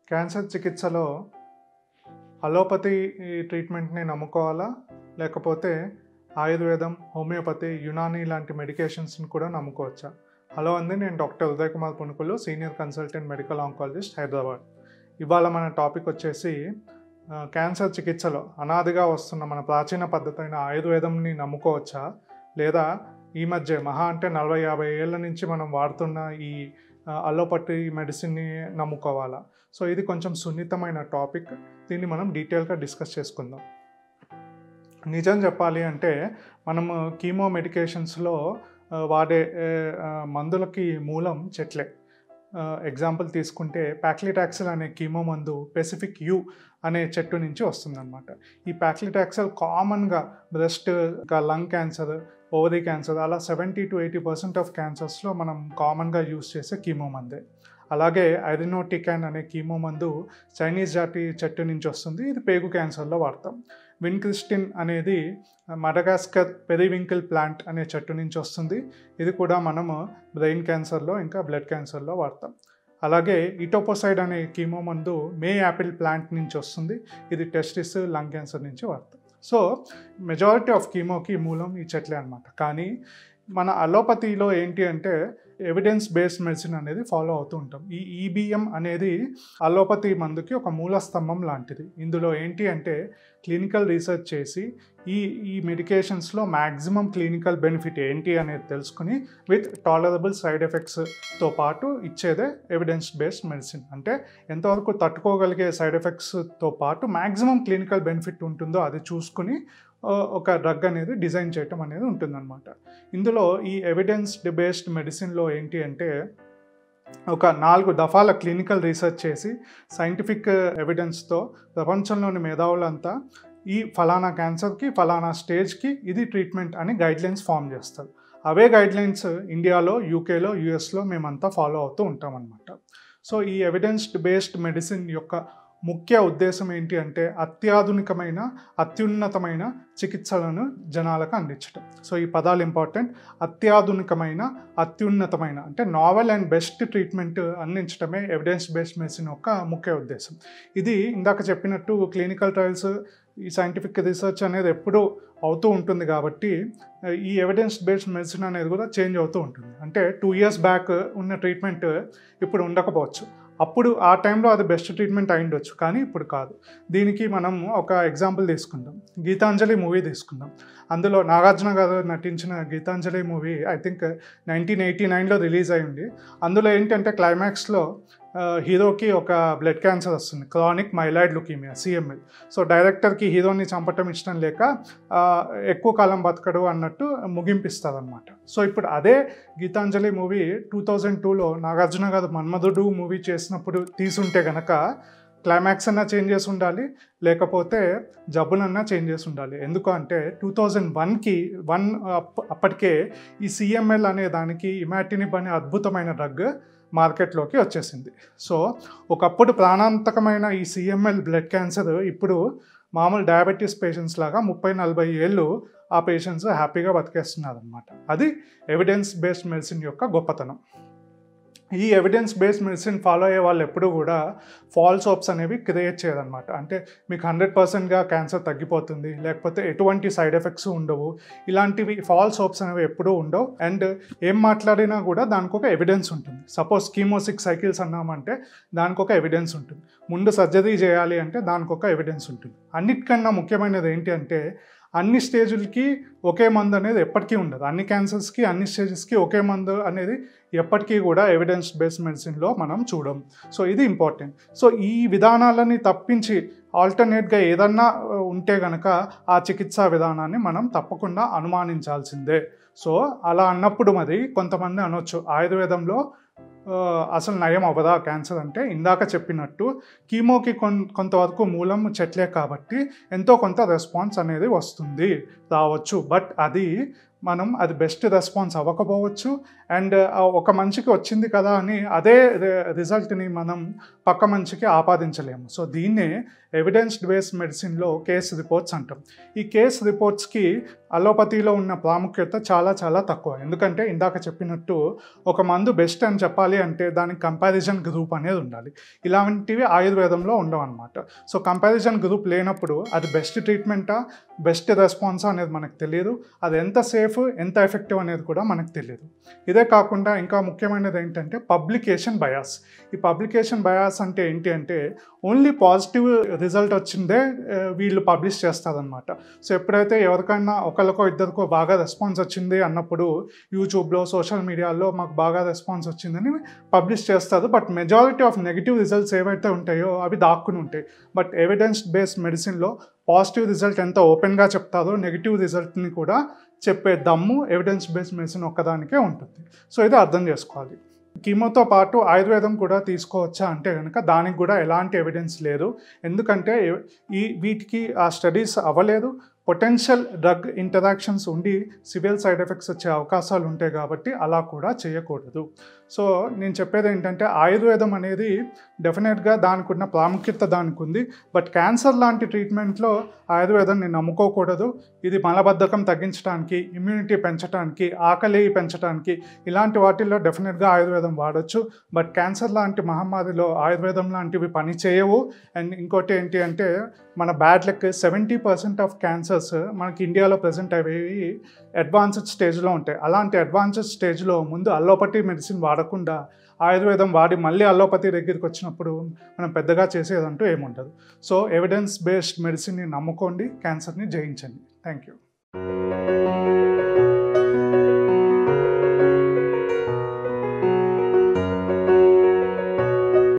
cancer చికిత్సలో allopathy ట్రీట్మెంట్ని నమ్ముకోవాలా లేకపోతే ఆయుర్వేదం హోమియోపతి యునానీ లాంటి మెడికేషన్స్ని కూడా నమ్ముకోవచ్చా హలో అండి నేను doctor Uday Kumar Punukulu senior consultant medical oncologist Hyderabad ఇవాళ మన టాపిక్ వచ్చేసి ఆ, క్యాన్సర్ చికిత్సలో అనాదిగా వస్తున్న మన ప్రాచీన పద్ధతి అయిన ఆయుర్వేదంని నమ్ముకోవచ్చా లేదా ఈ మధ్య మహా అంటే నలభై యాభై ఏళ్ళ నుంచి మనం వాడుతున్న ఈ ఆ, అలోపతి మెడిసిన్ని నమ్ముకోవాలా సో ఇది కొంచెం సున్నితమైన టాపిక్ దీన్ని మనం డీటెయిల్గా డిస్కస్ చేసుకుందాం నిజం చెప్పాలి అంటే మనము కీమో మెడికేషన్స్లో ఆ, వాడే ఏ, ఆ, మందులకి మూలం చెట్లే ఎగ్జాంపుల్ తీసుకుంటే ప్యాక్లిటాక్సిల్ అనే కీమో మందు పెసిఫిక్ యూ అనే చెట్టు నుంచి వస్తుందన్నమాట ఈ ప్యాక్లిటాక్సిల్ కామన్గా బ్రెస్ట్ ఇంకా లంగ్ క్యాన్సర్ ఓవరీ క్యాన్సర్ అలా seventy to eighty percent of క్యాన్సర్స్లో మనం కామన్గా యూస్ చేసే కీమో మందే అలాగే ఐరినోటికాన్ అనే కీమో మందు చైనీస్ జాతి చెట్టు నుంచి వస్తుంది ఇది పేగు క్యాన్సర్లో వాడతాం విన్క్రిస్టిన్ అనేది మడగాస్కర్ పెరివింకిల్ ప్లాంట్ అనే చెట్టు నుంచి వస్తుంది ఇది కూడా మనము బ్రెయిన్ క్యాన్సర్లో ఇంకా బ్లడ్ క్యాన్సర్లో వాడతాం అలాగే ఇటోపోసైడ్ అనే కీమో మందు మే యాపిల్ ప్లాంట్ నుంచి వస్తుంది ఇది టెస్టిస్ లంగ్ క్యాన్సర్ నుంచి వాడతాం సో మెజారిటీ ఆఫ్ కీమోకి మూలం ఈ చెట్లే అనమాట కానీ మన అలోపతిలో ఏంటి అంటే ఎవిడెన్స్ బేస్డ్ మెడిసిన్ అనేది ఫాలో అవుతూ ఉంటాం ఈ ఈబిఎం అనేది అలోపతి మందుకి ఒక మూల స్తంభం లాంటిది ఇందులో ఏంటి అంటే క్లినికల్ రీసెర్చ్ చేసి ఈ ఈ మెడికేషన్స్లో మ్యాక్సిమం క్లినికల్ బెనిఫిట్ ఏంటి అనేది తెలుసుకుని విత్ టాలరబుల్ సైడ్ ఎఫెక్ట్స్తో పాటు ఇచ్చేదే ఎవిడెన్స్ బేస్డ్ మెడిసిన్ అంటే ఎంతవరకు తట్టుకోగలిగే సైడ్ ఎఫెక్ట్స్తో పాటు మ్యాక్సిమం క్లినికల్ బెనిఫిట్ ఉంటుందో అది చూసుకుని ఆ, ఒక డ్రగ్ అనేది డిజైన్ చేయటం అనేది ఉంటుందన్నమాట ఇందులో ఈ ఎవిడెన్స్ బేస్డ్ మెడిసిన్లో ఏంటి అంటే ఒక నాలుగు దఫాల క్లినికల్ రీసెర్చ్ చేసి సైంటిఫిక్ ఎవిడెన్స్తో ప్రపంచంలోని మేధావులంతా ఈ ఫలానా క్యాన్సర్కి ఫలానా స్టేజ్కి ఇది ట్రీట్మెంట్ అని గైడ్లైన్స్ ఫామ్ చేస్తారు అవే గైడ్లైన్స్ ఇండియాలో యూకేలో యూఎస్లో మేమంతా ఫాలో అవుతూ ఉంటామన్నమాట సో ఈ ఎవిడెన్స్ బేస్డ్ మెడిసిన్ యొక్క ముఖ్య ఉద్దేశం ఏంటి అంటే అత్యాధునికమైన అత్యున్నతమైన చికిత్సలను జనాలకు అందించడం సో ఈ పదాలు ఇంపార్టెంట్ అత్యాధునికమైన అత్యున్నతమైన అంటే నావెల్ అండ్ బెస్ట్ ట్రీట్మెంట్ అందించడమే ఎవిడెన్స్ బేస్డ్ మెడిసిన్ యొక్క ముఖ్య ఉద్దేశం ఇది ఇందాక చెప్పినట్టు క్లినికల్ ట్రయల్స్ ఈ సైంటిఫిక్ రీసెర్చ్ అనేది ఎప్పుడూ అవుతూ ఉంటుంది కాబట్టి ఈ ఎవిడెన్స్ బేస్డ్ మెడిసిన్ అనేది కూడా చేంజ్ అవుతూ ఉంటుంది అంటే టూ ఇయర్స్ బ్యాక్ ఉన్న ట్రీట్మెంట్ ఇప్పుడు ఉండకపోవచ్చు అప్పుడు ఆ టైంలో అది బెస్ట్ ట్రీట్మెంట్ అయిండొచ్చు కానీ ఇప్పుడు కాదు దీనికి మనం ఒక ఎగ్జాంపుల్ తీసుకుందాం గీతాంజలి మూవీ తీసుకుందాం అందులో నాగార్జున గారు నటించిన Geetanjali movie I think nineteen eighty నైన్లో రిలీజ్ అయింది అందులో ఏంటంటే క్లైమాక్స్లో హీరోకి ఒక బ్లడ్ క్యాన్సర్ వస్తుంది chronic myeloid leukaemia CML so డైరెక్టర్కి హీరోని చంపటం ఇష్టం లేక ఆ, ఎక్కువ కాలం బతకడు అన్నట్టు ముగింపిస్తారు అనమాట సో ఇప్పుడు అదే గీతాంజలి మూవీ టూ థౌజండ్ టూలో నాగార్జున గారు మన్మధుడు మూవీ చేసినప్పుడు తీసుంటే గనక క్లైమాక్స్ అన్నా చేంజ్ చేసి ఉండాలి లేకపోతే జబ్బునన్నా చేంజ్ చేసి ఉండాలి ఎందుకు అంటే టూ థౌజండ్ వన్కి వన్ అప్పటికే ఈ సిఎంఎల్ అనే దానికి ఇమాటినిబ్ అనే అద్భుతమైన డ్రగ్ మార్కెట్లోకి వచ్చేసింది సో ఒకప్పుడు ప్రాణాంతకమైన ఈ సిఎంఎల్ బ్లడ్ క్యాన్సర్ ఇప్పుడు మామూలు డయాబెటీస్ పేషెంట్స్ లాగా ముప్పై నలభై ఏళ్ళు ఆ పేషెంట్స్ హ్యాపీగా బతికేస్తున్నారు అనమాట అది ఎవిడెన్స్ బేస్డ్ మెడిసిన్ యొక్క గొప్పతనం ఈ ఎవిడెన్స్ బేస్డ్ మెడిసిన్ ఫాలో అయ్యే వాళ్ళు ఎప్పుడూ కూడా ఫాల్స్ హోప్స్ అనేవి క్రియేట్ చేయదన్నమాట అంటే మీకు హండ్రెడ్ పర్సెంట్గా క్యాన్సర్ తగ్గిపోతుంది లేకపోతే ఎటువంటి సైడ్ ఎఫెక్ట్స్ ఉండవు ఇలాంటివి ఫాల్స్ హోప్స్ అనేవి ఎప్పుడూ ఉండవు అండ్ ఏం మాట్లాడినా కూడా దానికి ఒక ఎవిడెన్స్ ఉంటుంది సపోజ్ కీమో సిక్స్ సైకిల్స్ అన్నామంటే దానికి ఒక ఎవిడెన్స్ ఉంటుంది ముందు సర్జరీ చేయాలి అంటే దానికి ఒక ఎవిడెన్స్ ఉంటుంది అన్నిటికన్నా ముఖ్యమైనది ఏంటి అంటే అన్ని స్టేజులకి ఒకే మందు అనేది ఎప్పటికీ ఉండదు అన్ని క్యాన్సర్స్కి అన్ని స్టేజెస్కి ఒకే మందు అనేది ఎప్పటికీ కూడా ఎవిడెన్స్ బేస్డ్ మెడిసిన్లో మనం చూడం సో ఇది ఇంపార్టెంట్ సో ఈ విధానాలని తప్పించి ఆల్టర్నేట్గా ఏదన్నా ఆ, ఉంటే గనక ఆ చికిత్సా విధానాన్ని మనం తప్పకుండా అనుమానించాల్సిందే సో అలా అన్నప్పుడు మరి కొంతమంది అనొచ్చు ఆయుర్వేదంలో ఆ, అసలు నయం అవ్వదా క్యాన్సర్ అంటే ఇందాక చెప్పినట్టు కీమోకి కొన్ కొంతవరకు మూలం చెట్లే కాబట్టి ఎంతో కొంత రెస్పాన్స్ అనేది వస్తుంది రావచ్చు బట్ అది మనం అది బెస్ట్ రెస్పాన్స్ అవ్వకపోవచ్చు అండ్ ఒక మనిషికి వచ్చింది కదా అని అదే రిజల్ట్ని మనం పక్క మనిషికి ఆపాదించలేము సో దీన్నే ఎవిడెన్స్ బేస్డ్ మెడిసిన్లో కేస్ రిపోర్ట్స్ అంటాం ఈ కేస్ రిపోర్ట్స్కి అలోపతిలో ఉన్న ప్రాముఖ్యత చాలా చాలా తక్కువ ఎందుకంటే ఇందాక చెప్పినట్టు ఒక మందు బెస్ట్ అని చెప్పాలి అంటే దానికి కంపారిజన్ గ్రూప్ అనేది ఉండాలి ఇలాంటివి ఆయుర్వేదంలో ఉండవు అనమాట సో కంపారిజన్ గ్రూప్ లేనప్పుడు అది బెస్ట్ ట్రీట్మెంటా బెస్ట్ రెస్పాన్సా అనేది మనకు తెలియదు అది ఎంత సేఫ్ ఎంత ఎఫెక్టివ్ అనేది కూడా మనకు తెలియదు ఇదే కాకుండా ఇంకా ముఖ్యమైనది ఏంటంటే పబ్లికేషన్ బయాస్ ఈ పబ్లికేషన్ బయాస్ అంటే ఏంటి అంటే ఓన్లీ పాజిటివ్ రిజల్ట్ వచ్చిందే ఆ, వీళ్ళు పబ్లిష్ చేస్తారనమాట సో ఎప్పుడైతే ఎవరికైనా ఒకరికో ఇద్దరికో బాగా రెస్పాన్స్ వచ్చింది అన్నప్పుడు యూట్యూబ్లో సోషల్ మీడియాలో మాకు బాగా రెస్పాన్స్ వచ్చిందని పబ్లిష్ చేస్తారు but majority of negative results ఏవైతే ఉంటాయో అవి దాక్కుని ఉంటాయి బట్ ఎవిడెన్స్ బేస్డ్ మెడిసిన్లో పాజిటివ్ రిజల్ట్ ఎంత ఓపెన్గా చెప్తారో నెగిటివ్ రిజల్ట్ని కూడా చెప్పే దమ్ము ఎవిడెన్స్ బేస్డ్ మెడిసిన్ ఒక్కదానికే ఉంటుంది సో ఇది అర్థం చేసుకోవాలి కీమోతో పాటు ఆయుర్వేదం కూడా తీసుకోవచ్చా అంటే కనుక దానికి కూడా ఎలాంటి ఎవిడెన్స్ లేదు ఎందుకంటే ఈ వీటికి ఆ స్టడీస్ అవ్వలేదు పొటెన్షియల్ డ్రగ్ ఇంటరాక్షన్స్ ఉండి సివియర్ సైడ్ ఎఫెక్ట్స్ వచ్చే అవకాశాలు ఉంటాయి కాబట్టి అలా కూడా చేయకూడదు సో నేను చెప్పేది ఏంటంటే ఆయుర్వేదం అనేది డెఫినెట్గా దానికి ఉన్న ప్రాముఖ్యత దానికి ఉంది బట్ క్యాన్సర్ లాంటి ట్రీట్మెంట్లో ఆయుర్వేదాన్ని నమ్ముకోకూడదు ఇది మలబద్ధకం తగ్గించడానికి ఇమ్యూనిటీ పెంచడానికి ఆకలి పెంచడానికి ఇలాంటి వాటిల్లో డెఫినెట్గా ఆయుర్వేదం వాడచ్చు బట్ క్యాన్సర్ లాంటి మహమ్మారిలో ఆయుర్వేదం లాంటివి పని చేయవు అండ్ ఇంకోటి ఏంటి అంటే మన bad luck seventy percent of cancers మనకి ఇండియాలో ప్రజెంట్ అయ్యేవి అడ్వాన్స్డ్ స్టేజ్లో ఉంటాయి అలాంటి అడ్వాన్స్డ్ స్టేజ్లో ముందు అల్లోపతి మెడిసిన్ వాడకుండా ఆయుర్వేదం వాడి మళ్ళీ అల్లోపతి దగ్గరికి వచ్చినప్పుడు మనం పెద్దగా చేసేదంటూ ఏముండదు సో ఎవిడెన్స్ బేస్డ్ మెడిసిన్ని నమ్ముకోండి క్యాన్సర్ని జయించండి థ్యాంక్ యూ